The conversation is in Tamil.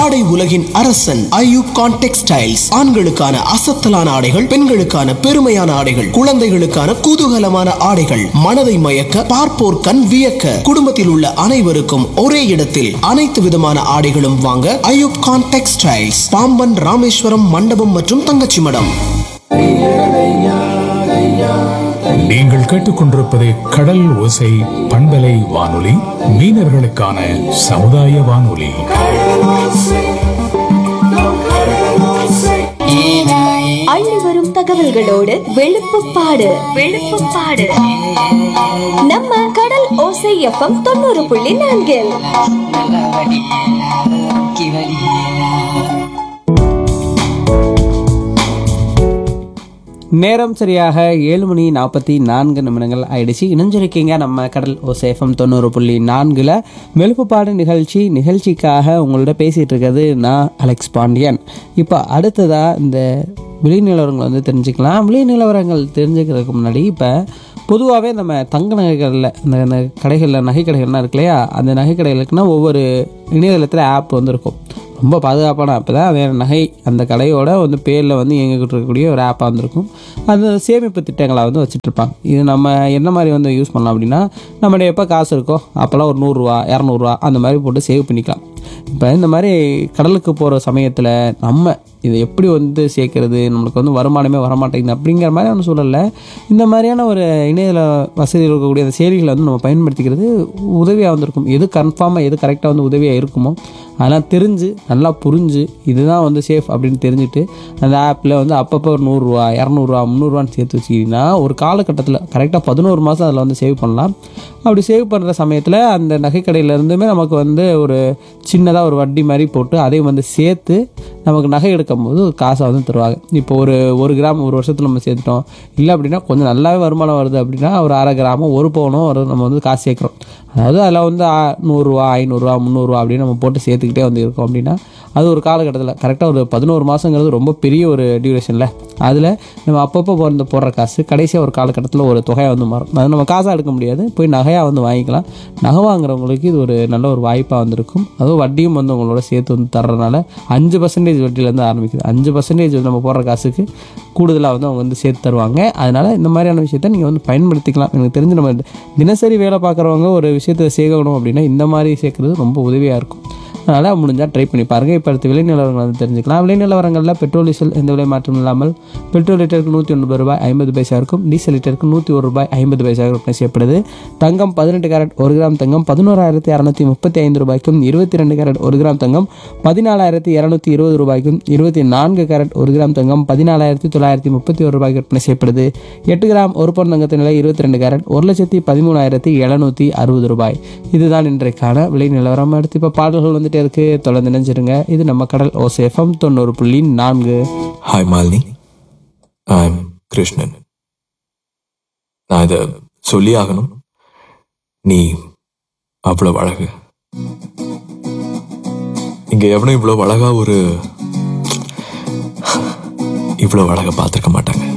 ஆடை உலகின் அரசன் ஐயூப் கான் டெக்ஸ்டைல்ஸ் ஆண்களுக்கான அசத்தலான ஆடைகள் பெண்களுக்கான பெருமையான ஆடைகள் குழந்தைகளுக்கான குதூகலமான ஆடைகள் மனதை மயக்க பார்ப்போர் கண் வியக்க குடும்பத்தில் உள்ள அனைவருக்கும் ஒரே இடத்தில் அனைத்து விதமான ஆடைகளும் வாங்க ஐயூப் கான் டெக்ஸ்டைல்ஸ் பாம்பன் ராமேஸ்வரம் மண்டபம் மற்றும் தங்கச்சி மடம் நீங்கள் கேட்டுக்கொண்டிருப்பது கடல் ஓசை பண்பலை வானொலி மீனவர்களுக்கான சமுதாய வானொலி அள்ளி வரும் தகவல்களோடு வெளுப்புப்பாடு வெளுப்புப்பாடு நம்ம கடல் ஓசை எஃப்எம் தொண்ணூறு புள்ளி நான்கில் நேரம் சரியாக ஏழு மணி நாற்பத்தி நான்கு நிமிடங்கள் ஆயிடுச்சு இணைஞ்சிருக்கீங்க நம்ம கடல் ஓசேஃபம் தொண்ணூறு புள்ளி நான்கில் மெழுப்புப்பாடு நிகழ்ச்சி நிகழ்ச்சிக்காக உங்கள்ட்ட பேசிகிட்டு இருக்கிறது நான் அலெக்ஸ் பாண்டியன் இப்போ அடுத்ததாக இந்த விலை நிலவரங்களை வந்து தெரிஞ்சுக்கலாம் விலை நிலவரங்கள் தெரிஞ்சுக்கிறதுக்கு முன்னாடி இப்போ பொதுவாகவே நம்ம தங்க நகைகளில் இந்த இந்த கடைகளில் நகை கடைகள்லாம் இருக்கு இல்லையா அந்த நகை கடைகளுக்குன்னா ஒவ்வொரு இணையதளத்தில் ஆப் வந்து இருக்கும் ரொம்ப பாதுகாப்பான ஆப் தான் அதே நகை அந்த கடையோட வந்து பேரில் வந்து இயங்கிக்கிட்டு இருக்கக்கூடிய ஒரு ஆப்பாக வந்திருக்கும் அந்த சேமிப்பு திட்டங்களை வந்து வச்சுட்டு இருப்பாங்க இது நம்ம என்ன மாதிரி வந்து யூஸ் பண்ணலாம் அப்படின்னா நம்மகிட்ட எப்போ காசு இருக்கோ அப்போல்லாம் ஒரு நூறுரூவா இரநூறுவா அந்த மாதிரி போட்டு சேவ் பண்ணிக்கலாம் இப்போ இந்த மாதிரி கடலுக்கு போகிற சமயத்தில் நம்ம இதை எப்படி வந்து சேர்க்கறது நம்மளுக்கு வந்து வருமானமே வரமாட்டேங்குது அப்படிங்கிற மாதிரியான சூழலில் இந்த மாதிரியான ஒரு இணையதள வசதி இருக்கக்கூடிய அந்த செயலிகளை வந்து நம்ம பயன்படுத்திக்கிறது உதவியாக வந்திருக்கும் எது கன்ஃபார்மாக எது கரெக்டாக வந்து உதவியாக இருக்குமோ அதெல்லாம் தெரிஞ்சு நல்லா புரிஞ்சு இதுதான் வந்து சேஃப் அப்படின்னு தெரிஞ்சுட்டு அந்த ஆப்பில் வந்து அப்பப்போ ஒரு நூறுரூவா இரநூறுவா முந்நூறுவான்னு சேர்த்து வச்சுக்கிட்டிங்கன்னா ஒரு காலகட்டத்தில் கரெக்டாக பதினோரு மாதம் அதில் வந்து சேவ் பண்ணலாம் அப்படி சேவ் பண்ணுற சமயத்தில் அந்த நகைக்கடையிலேருந்துமே நமக்கு வந்து ஒரு சின்னதாக ஒரு வட்டி மாதிரி போட்டு அதையும் வந்து சேர்த்து நமக்கு நகை எடுக்கும் போது காசை வந்து தருவாங்க இப்போ ஒரு ஒரு கிராம் ஒரு வருஷத்தில் நம்ம சேர்த்துட்டோம் இல்லை அப்படின்னா கொஞ்சம் நல்லாவே வருமானம் வருது அப்படின்னா ஒரு அரை கிராமோ ஒரு பவுனோ ஒரு நம்ம வந்து காசு சேர்க்குறோம் அதாவது அதில் வந்து ஆ- நூறுரூவா ஐநூறுரூவா முந்நூறுரூவா அப்படின்னு நம்ம போட்டு சேர்த்துக்கிட்டே வந்து இருக்கோம் அப்படின்னா அது ஒரு காலகட்டத்தில் கரெக்டாக ஒரு பதினோரு மாதங்கிறது ரொம்ப பெரிய ஒரு டியூரேஷனில் அதில் நம்ம அப்பப்போ போகிற போடுற காசு கடைசியாக ஒரு காலகட்டத்தில் ஒரு தொகையை வந்து மாறும் அது நம்ம காசாக எடுக்க முடியாது போய் நகையாக வந்து வாங்கிக்கலாம் நகை வாங்குறவங்களுக்கு இது ஒரு நல்ல ஒரு வாய்ப்பாக வந்திருக்கும் அதுவும் வட்டியும் வந்து உங்களோட சேர்த்து வந்து தர்றதுனால அஞ்சு பர்சன்டேஜ் வட்டியிலேருந்து ஆரம்பிக்குது அஞ்சு பர்சன்டேஜ் நம்ம போடுற காசுக்கு கூடுதலாக வந்து அவங்க வந்து சேர்த்து தருவாங்க அதனால் இந்த மாதிரியான விஷயத்த நீங்கள் வந்து பயன்படுத்திக்கலாம் எனக்கு தெரிஞ்சு நம்ம தினசரி வேலை பார்க்குறவங்க ஒரு விஷயத்தை சேர்க்கணும் அப்படின்னா இந்த மாதிரி சேர்க்குறது ரொம்ப உதவியாக இருக்கும் அதனால் முடிஞ்சால் ட்ரை பண்ணி பாருங்கள் இப்போ அடுத்து விலை நிலவரங்கள் வந்து தெரிஞ்சுக்கலாம் விலை நிலவரங்களில் பெட்ரோல் டீசல் எந்த விலை மாற்றம் இல்லாமல் பெட்ரோல் லிட்டருக்கு நூற்றி ஒன்பது ரூபாய் ஐம்பது பைசா இருக்கும் டீசல் லிட்டருக்கு நூற்றி ஒரு ரூபாய் ஐம்பது பைசா விற்பனை செய்யப்படுது தங்கம் பதினெட்டு கேரட் ஒரு கிராம் தங்கம் பதினோராயிரத்தி இரநூத்தி முப்பத்தி ஐந்து ரூபாய்க்கும் இருபத்தி ரெண்டு கேரட் ஒரு கிராம் தங்கம் பதினாலாயிரத்தி இரநூத்தி இருபது ரூபாய்க்கும் இருபத்தி நான்கு கேரட் ஒரு கிராம் தங்கம் பதினாலாயிரத்தி தொள்ளாயிரத்தி முப்பத்தி ஒரு ரூபாய்க்கு விற்பனை செய்யப்படுது எட்டு கிராம் ஒரு பவுன் தங்கத்தின் விலை இருபத்தி ரெண்டு கேரட் ஒரு லட்சத்தி பதிமூணாயிரத்தி எழுநூற்றி அறுபது ரூபாய் இதுதான் இன்றைக்கான விலை நிலவரம் அடுத்து இப்போ பாடல்கள் வந்துட்டே இருக்கு தொடர்ந்து நினைச்சிருங்க இது நம்ம கடல் ஓசேஃபம் தொண்ணூறு புள்ளி நான்கு ஹாய் மாலினி ஐம் கிருஷ்ணன் நான் இதை சொல்லி ஆகணும் நீ அவ்வளவு அழகு இங்க எவனும் இவ்வளவு அழகா ஒரு இவ்வளவு அழகா பார்த்திருக்க மாட்டாங்க